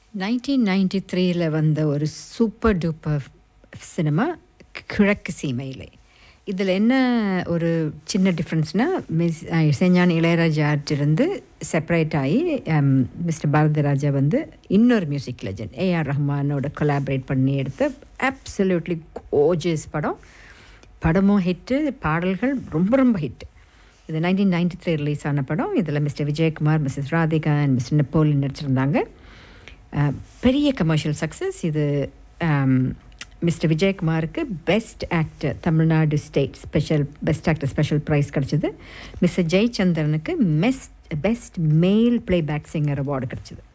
nineteen ninety த்ரீயில் வந்த ஒரு சூப்பர் டூப்பர் சினிமா கிழக்கு சீமையிலே இதில் என்ன ஒரு சின்ன டிஃப்ரென்ஸ்னால் மிஸ் இசைஞான இளையராஜாட்டிருந்து செப்பரேட் ஆகி மிஸ்டர் பாரதிராஜா வந்து இன்னொரு மியூசிக் லெஜண்ட் ஏஆர் ரஹ்மானோட கொலாபரேட் பண்ணி எடுத்த அப்சல்யூட்லி கோஜஸ் படம் படமும் ஹிட்டு பாடல்கள் ரொம்ப ரொம்ப ஹிட் இது நைன்டீன் நைன்டி த்ரீ ரிலீஸ் ஆன படம் இதில் mister Vijayakumar missus Radhika and mister Napoleon நடிச்சிருந்தாங்க அஹ், பெரிய கமர்ஷியல் சக்ஸஸ் இது மிஸ்டர் விஜயகுமாருக்கு best actor Tamil Nadu state special best actor special prize கிடச்சிது மிஸ்டர் ஜெயச்சந்திரனுக்கு best best male playback singer award கிடச்சிது